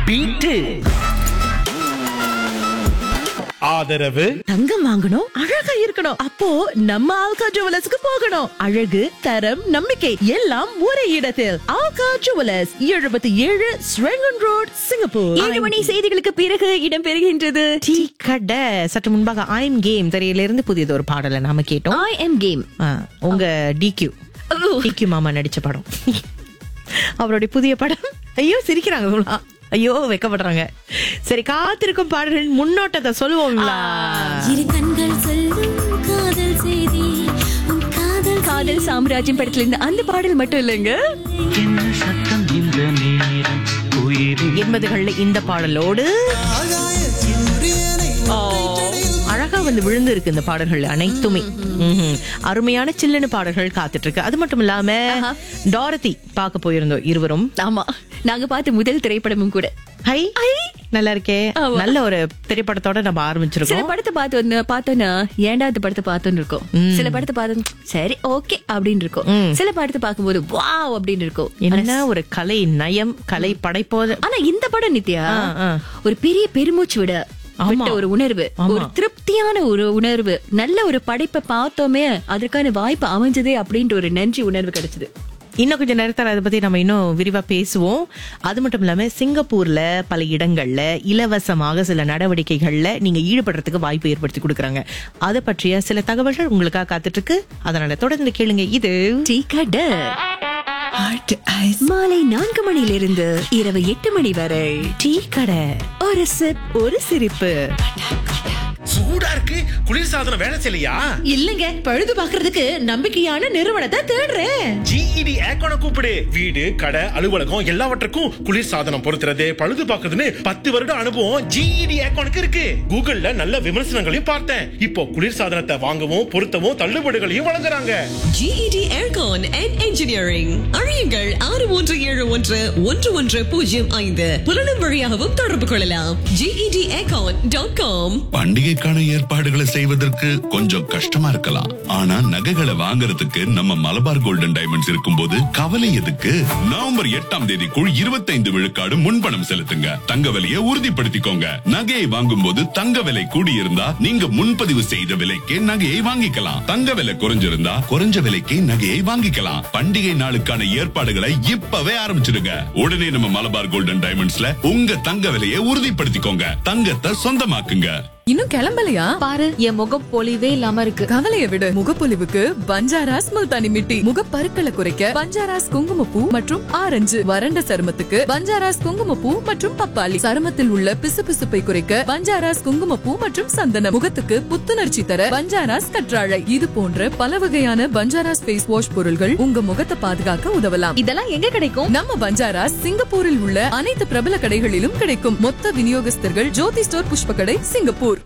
Beat ஆதரவு தங்கம் வாங்கணும் அழகா இருக்கணும் அப்போ நம்ம ஆல்கா ஜுவலர்ஸ்க்கு போகணும் அழகு தரம் நம்பிக்கை எல்லாம் ஒரே இடத்தில் ஆல்கா ஜுவலர்ஸ் எழுபத்தி ஏழு ஸ்ரெங்கன் ரோட் சிங்கப்பூர் ஏழு மணி செய்திகளுக்கு பிறகு இடம்பெறுகின்றது டீ கடை சற்று முன்பாக ஐம் கேம் திரையிலிருந்து புதியது ஒரு பாடலை நாம கேட்டோம் ஐ எம் கேம் ஆ, உங்க டிக்யூ டிக்யூ மாமா நடிச்ச படம் அவருடைய புதிய படம் ஐயோ சிரிக்கிறாங்க இவங்களா. ஐயோ வெக்கப்படுறாங்க சரி காத்திருக்கும் பாடல்கள் முன்னோட்டத்தை சொல்லுவோங்களா இரு கண்கள் சொல்லும் காதல் செய்தி உன் காதல் காதல் சாம்ராஜ்யம் படத்துல இருந்து அந்த பாடல் மட்டும் இல்லைங்க என்ன சத்தம் இந்த நேரம் உயிரின் எண்பதுகள்ல இந்த பாடலோடு ஓ, அழகா வந்து விழுந்து இருக்கு இந்த பாடல்கள் அனைத்துமே ம்ஹும். அருமையான சில்லுன்னு பாடல்கள் காத்துட்டு இருக்கு அது மட்டும் இல்லாம டாரதி பார்க்க போயிருந்தோம் இருவரும் ஆமா நாங்க பார்த்த முதல் திரைப்படமும் கூட ஹை நல்லா இருக்கே ஆமா. நல்ல ஒரு திரைப்படத்தோட நம்ம சில ஆரம்பிச்சிருக்கோம் படத்தை பார்த்தோன்னு பார்த்தோன்னா ஏன்டா இந்த படத்தை பார்த்தோன்னு இருக்கும் சில படத்தை பார்த்தோம் சரி ஓகே அப்படின்னு இருக்கும் சில படத்தை பார்க்கும்போது வாவ் அப்படின்னு இருக்கும் என்ன ஒரு கலை நயம் கலை படைப்போது ஆனா இந்த படம் நித்யா ஆ, ஆ. ஒரு பெரிய பெருமூச்சு விட ஆமா. விட்ட ஒரு உணர்வு ஆமா. ஒரு திருப்தியான ஒரு உணர்வு நல்ல ஒரு படைப்பை பார்த்தோமே அதற்கான வாய்ப்பு அமைஞ்சதே அப்படின்ற ஒரு நன்றி உணர்வு கிடைச்சது இன்னும் கொஞ்சம் நேரத்தில் அதை பத்தி நம்ம இன்னும் விரிவா பேசுவோம் அது மட்டும் இல்லாம சிங்கப்பூர்ல பல இடங்கள்ல இலவசமாக சில நடவடிக்கைகள்ல நீங்க ஈடுபடுறதுக்கு வாய்ப்பு ஏற்படுத்தி கொடுக்கறாங்க அதை பற்றிய சில தகவல்கள் உங்களுக்காக காத்துட்டு இருக்கு அதனால தொடர்ந்து கேளுங்க இது டீ கடை மாலை நான்கு மணியிலிருந்து இரவு எட்டு மணி வரை டீ கடை ஒரு சிப் ஒரு சிரிப்பு சூடா இருக்கு குளிர் சாதனம் வேலை செய்யலையா இல்லங்க பழுது பாக்குறதுக்கு நம்பிக்கையான நிறுவனத்தை தேடுறேன் ஜிஇடி ஏக்கோன கூப்பிடு வீடு கடை அலுவலகம் எல்லாவற்றுக்கும் குளிர் சாதனம் பொருத்துறது பழுது பார்க்கறதுன்னு பத்து வருட அனுபவம் ஜிஇடி ஏக்கோனுக்கு இருக்கு கூகுள்ல நல்ல விமர்சனங்களையும் பார்த்தேன் இப்போ குளிர் சாதனத்தை வாங்கவும் பொருத்தவும் தள்ளுபடிகளையும் வழங்குறாங்க GED Aircon and Engineering அறியுங்கள் ஆறு மூன்று ஏழு ஒன்று ஒன்று ஒன்று பூஜ்ஜியம் ஐந்து புலனும் வழியாகவும் தொடர்பு கொள்ளலாம் GED Aircon டாட் காம் பண்டிகைக்கான ஏற்பாடுகளை செய்வதற்கு கொஞ்சம் கஷ்டமா இருக்கலாம் ஆனா நகைகளை வாங்குறதுக்கு நம்ம மலபார் கோல்டன் டைமண்ட்ஸ் இருக்கும்போது கவலை எதுக்கு நவம்பர் எட்டாம் தேதிக்குள் இருபத்தைந்து விழுக்காடு முன்பணம் செலுத்துங்க தங்க விலையை உறுதிப்படுத்திக்கோங்க நகையை வாங்கும் போது தங்க விலை கூடியிருந்தா நீங்க முன்பதிவு செய்த விலைக்கே நகையை வாங்கிக்கலாம் தங்க விலை குறைஞ்சிருந்தா குறைஞ்ச விலைக்கு நகையை வாங்கிக்கலாம் பண்டிகை நாளுக்கான ஏற்பாடுகளை இப்பவே ஆரம்பிச்சிடுங்க உடனே நம்ம மலபார் கோல்டன் டைமண்ட்ஸ்ல உங்க தங்க விலையை உறுதிப்படுத்திக்கோங்க தங்கத்தை சொந்தமாக்குங்க இன்னும் கிளம்பலையா பாரு என் முகம் பொலிவே இல்லாம இருக்கு கவலைய விடு முகப்பொலிவுக்கு பஞ்சாராஸ் முல்தானி மிட்டி முகப்பருக்களை குறைக்க பஞ்சாராஸ் குங்குமப்பூ மற்றும் ஆரஞ்சு வறண்ட சருமத்துக்கு பஞ்சாராஸ் குங்குமப்பூ மற்றும் பப்பாளி சருமத்தில் உள்ள பிசுபிசுப்பை குறைக்க பஞ்சாராஸ் குங்குமப்பூ மற்றும் சந்தனம் முகத்துக்கு புத்துணர்ச்சி தர பஞ்சாராஸ் கற்றாழை இது போன்ற பல வகையான பஞ்சாராஸ் ஃபேஸ் வாஷ் பொருள்கள் உங்க முகத்தை பாதுகாக்க உதவலாம் இதெல்லாம் எங்க கிடைக்கும் நம்ம பஞ்சாராஸ் சிங்கப்பூரில் உள்ள அனைத்து பிரபல கடைகளிலும் கிடைக்கும் மொத்த விநியோகஸ்தர்கள் ஜோதி ஸ்டோர் புஷ்ப கடை சிங்கப்பூர்